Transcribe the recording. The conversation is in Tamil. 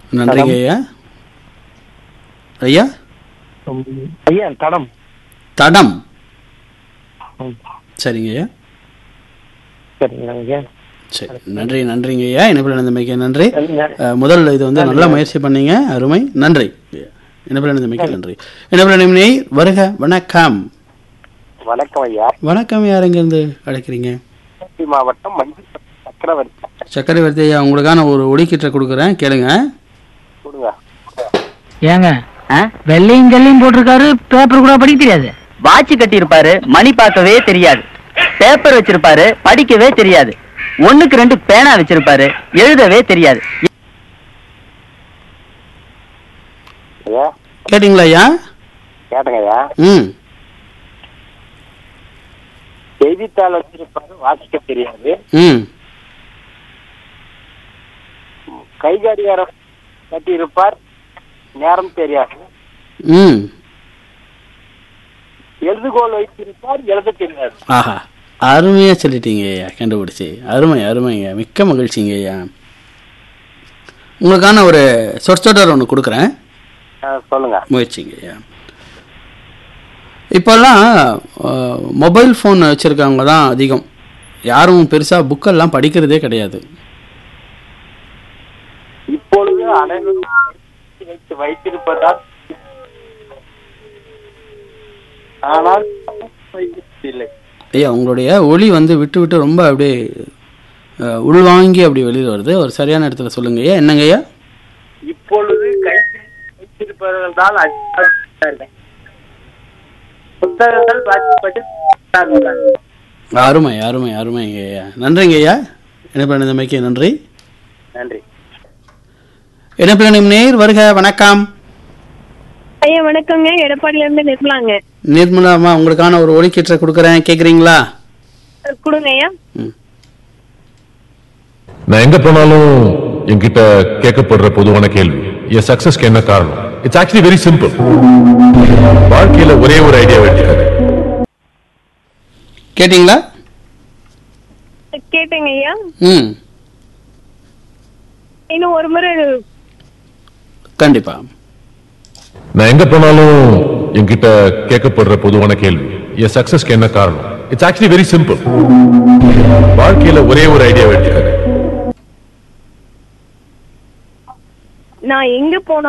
நன்றிங்க ஐயா ஐயா ம், ஐயா தடம் தடம் ம், சரிங்க ஐயா சரிங்களா ஐயா சரி நன்றி நன்றிங்க ஐயா இணைப்பில் இணைந்தமைக்கு நன்றி சரிங்க. அஹ், முதல் இது வந்து நல்ல முயற்சி பண்ணீங்க அருமை நன்றி இணைப்பில் இணைந்தமைக்கு நன்றி இணைப்பில் இணைமை வருக வணக்கம் வணக்கம் ஐயா வணக்கம் யார் எங்கேருந்து அழைக்கிறீங்க திருச்சி மாவட்டம் மஞ்சள் சக்கரவர்த்தி சக்கரவர்த்தி ஐயா உங்களுக்கான ஒரு ஒலிக்கீற்றை கொடுக்குறேன் கேளுங்க கொடுங்க ஏங்க வெள்ளையும் ஜெல்லையும் போட்டிருக்காரு பேப்பர் கூட படிக்க தெரியாது வாட்ச் கட்டி இருப்பாரு மணி பார்க்கவே தெரியாது பேப்பர் வச்சிருப்பாரு படிக்கவே தெரியாது ஒண்ணுக்கு ரெண்டு பேனா வச்சிருப்பாரு எழுதவே தெரியாது ஐயா கேட்டிங்களா ஐயா கேட்டுங்க ஐயா ம் செய்தித்தாள் வச்சிருப்பாரு வாசிக்க தெரியாது ம் கை கடிகாரம் கட்டி இருப்பார் நேரம் தெரியாது ம் எழுதுகோல் வைத்திருப்பார் எழுத தெரியாது ஆஹா அருமையாக சொல்லிட்டீங்க ஐயா கண்டுபிடிச்சி அருமை அருமைங்க மிக்க மகிழ்ச்சிங்க ஐயா உங்களுக்கான ஒரு சொற்சொடர் ஒன்று கொடுக்குறேன் ஆ, சொல்லுங்க முயற்சிங்க ஐயா இப்போல்லாம் அஹ், மொபைல் ஃபோன் வச்சுருக்கவங்க தான் அதிகம் யாரும் பெருசாக புக்கெல்லாம் படிக்கிறதே கிடையாது இப்பொழுது அனைவரும் வைத்து வைத்திருப்பதால் ஆனால் இல்லை ஐயா உங்களுடைய ஒளி வந்து விட்டு விட்டு ரொம்ப அப்படியே அஹ், உள்வாங்கி அப்படி வெளியில் வருது ஒரு சரியான இடத்துல சொல்லுங்க ஐயா என்னங்க ஐயா இப்பொழுது கையில் வைத்திருப்பவர்கள் தான் அதிகம் புத்தகங்கள் வாசிப்பது புத்தகங்கள். அருமை அருமை அருமைங்க ஐயா நன்றிங்க ஐயா இணைப்பிணைந்தமைக்கு நன்றி நன்றி இணைப்பிணையும் நேர் வருக வணக்கம் ஐயா வணக்கங்க எடப்பாடியில இருந்து நிர்மலாங்க நிர்மலாமா உங்களுக்கான ஒரு ஒலிக்கீற்றை கொடுக்குறேன் கேட்குறீங்களா அஹ் கொடுங்க ஐயா ம் நான் எங்க போனாலும் என்கிட்ட கேட்கப்படுற பொதுவான கேள்வி என் சக்சஸ்க்கு என்ன காரணம் இட்ஸ் ஆக்சுவலி வெரி சிம்பிள் வாழ்க்கையில ஒரே ஒரு ஐடியா வச்சுக்காரு கேட்டிங்களா கேட்டேங்க ஐயா ம் இன்னும் ஒரு முறை கண்டிப்பா நான் எங்க போனாலும் என்கிட்ட கேட்கப்படுற பொதுவான கேள்வி என் சக்சஸ்க்கு என்ன காரணம் இட்ஸ் ஆக்சுவலி வெரி சிம்பிள் வாழ்க்கையில ஒரே ஒரு ஐடியா வச்சுக்காரு நான் எங்க போனாலும்